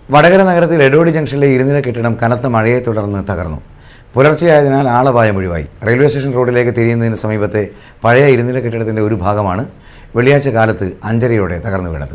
വടകര നഗരത്തിൽ എടോടി ജംഗ്ഷനിലെ ഇരുനില കെട്ടിടം കനത്ത മഴയെ തുടർന്ന് തകർന്നു പുലർച്ചെയായതിനാൽ ആളപായം ഒഴിവായി റെയിൽവേ സ്റ്റേഷൻ റോഡിലേക്ക് തിരിയുന്നതിന് സമീപത്തെ പഴയ ഇരുനില കെട്ടിടത്തിന്റെ ഒരു ഭാഗമാണ് വെള്ളിയാഴ്ച കാലത്ത് അഞ്ചരയോടെ തകർന്നു വീണത്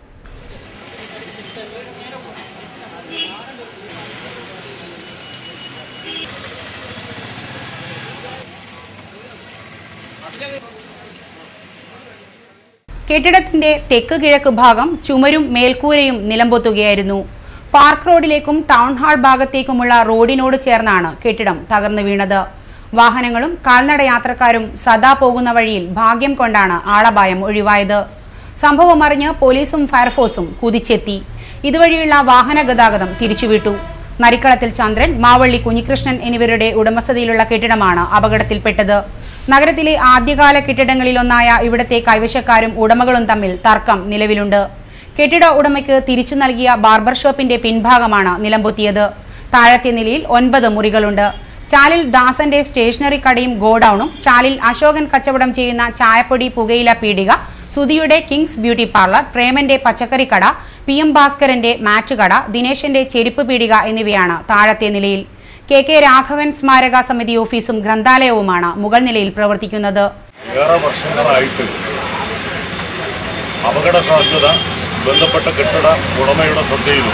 കെട്ടിടത്തിന്റെ തെക്ക് കിഴക്ക് ഭാഗം ചുമരും മേൽക്കൂരയും നിലംപൊത്തുകയായിരുന്നു പാർക്ക് റോഡിലേക്കും ടൗൺ ഹാൾ ഭാഗത്തേക്കുമുള്ള റോഡിനോട് ചേർന്നാണ് കെട്ടിടം തകർന്നു വീണത് വാഹനങ്ങളും കാൽനട യാത്രക്കാരും സദാ പോകുന്ന വഴിയിൽ ഭാഗ്യം കൊണ്ടാണ് ആളപായം ഒഴിവായത് സംഭവം അറിഞ്ഞ് പോലീസും ഫയർഫോഴ്സും കുതിച്ചെത്തി ഇതുവഴിയുള്ള വാഹന ഗതാഗതം തിരിച്ചുവിട്ടു നരിക്കളത്തിൽ ചന്ദ്രൻ മാവള്ളി കുഞ്ഞികൃഷ്ണൻ എന്നിവരുടെ ഉടമസ്ഥതയിലുള്ള കെട്ടിടമാണ് അപകടത്തിൽപ്പെട്ടത് നഗരത്തിലെ ആദ്യകാല കെട്ടിടങ്ങളിലൊന്നായ ഇവിടത്തെ കൈവശക്കാരും ഉടമകളും തമ്മിൽ തർക്കം നിലവിലുണ്ട് കെട്ടിട ഉടമയ്ക്ക് തിരിച്ചു നൽകിയ ബാർബർ ഷോപ്പിന്റെ പിൻഭാഗമാണ് നിലംപൊത്തിയത് താഴത്തെ നിലയിൽ ഒൻപത് മുറികളുണ്ട് ചാലിൽ ദാസന്റെ സ്റ്റേഷനറി കടയും ഗോഡൌണും ചാലിൽ അശോകൻ കച്ചവടം ചെയ്യുന്ന ചായപ്പൊടി പുകയില പീടിക സുധിയുടെ കിങ്സ് ബ്യൂട്ടി പാർലർ പ്രേമന്റെ പച്ചക്കറി കട പി എം ഭാസ്കരന്റെ മാറ്റ് കട ദിനേശന്റെ ചെരുപ്പ് പീടിക എന്നിവയാണ് താഴത്തെ നിലയിൽ കെ കെ രാഘവൻ സ്മാരക സമിതി ഓഫീസും ഗ്രന്ഥാലയവുമാണ് മുകൾ നിലയിൽ പ്രവർത്തിക്കുന്നത് ഏറെ വർഷങ്ങളായിട്ട് അപകട സാധ്യത ബന്ധപ്പെട്ട കെട്ടിട ഉടമയുടെ ശ്രദ്ധയിലും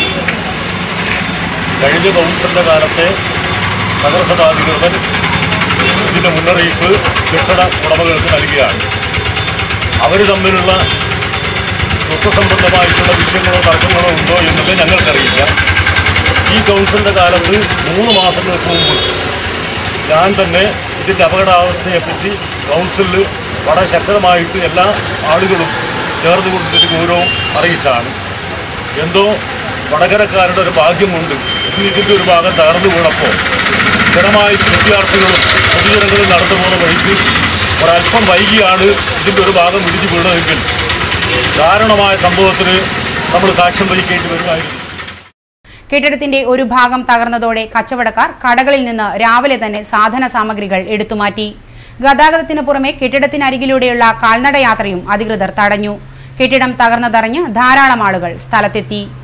കഴിഞ്ഞ കൗൺസിലിന്റെ കാലത്തെ നഗരസഭാധികൃതർ ഇതിന്റെ മുന്നറിയിപ്പ് കെട്ടിട ഉടമകൾക്ക് നൽകിയാണ് അവർ തമ്മിലുള്ള സ്വത്ത് സംബന്ധമായിട്ടുള്ള വിഷയങ്ങളോ തർക്കങ്ങളോ ഉണ്ടോ എന്നുള്ളത് ഞങ്ങൾക്കറിയില്ല ഈ കൗൺസിലിന്റെ കാലത്ത് മൂന്ന് മാസങ്ങൾക്ക് മുമ്പ് ഞാൻ തന്നെ ഇതിൻ്റെ അപകടാവസ്ഥയെപ്പറ്റി കൗൺസിലിൽ വളരെ ശക്തമായിട്ട് എല്ലാ ആളുകളും ചേർന്നുകൊണ്ട് ഇതിൻ്റെ ഗൗരവം അറിയിച്ചാണ് എന്തോ വടകരക്കാരുടെ ഒരു ഭാഗ്യം കൊണ്ട് ഇന്ന് ഇതിൻ്റെ ഒരു ഭാഗം തകർന്നു വീണപ്പോൾ സ്ഥിരമായി വിദ്യാർത്ഥികളും പൊതുജനങ്ങളും നടന്നു പോകുന്ന വഴിക്ക് ഒരല്പം വൈകിയാണ് ഇതിൻ്റെ ഒരു ഭാഗം ഇടിഞ്ഞു വീണതെങ്കിൽ ദാരുണമായ സംഭവത്തിന് നമ്മൾ സാക്ഷ്യം വഹിക്കേണ്ടി വരുമായിരുന്നു കെട്ടിടത്തിന്റെ ഒരു ഭാഗം തകർന്നതോടെ കച്ചവടക്കാർ കടകളിൽ നിന്ന് രാവിലെ തന്നെ സാധന സാമഗ്രികൾ എടുത്തുമാറ്റി ഗതാഗതത്തിന് പുറമെ കെട്ടിടത്തിനരികിലൂടെയുള്ള കാൽനട യാത്രയും അധികൃതർ തടഞ്ഞു കെട്ടിടം തകർന്നതറിഞ്ഞ് ധാരാളം ആളുകൾ സ്ഥലത്തെത്തി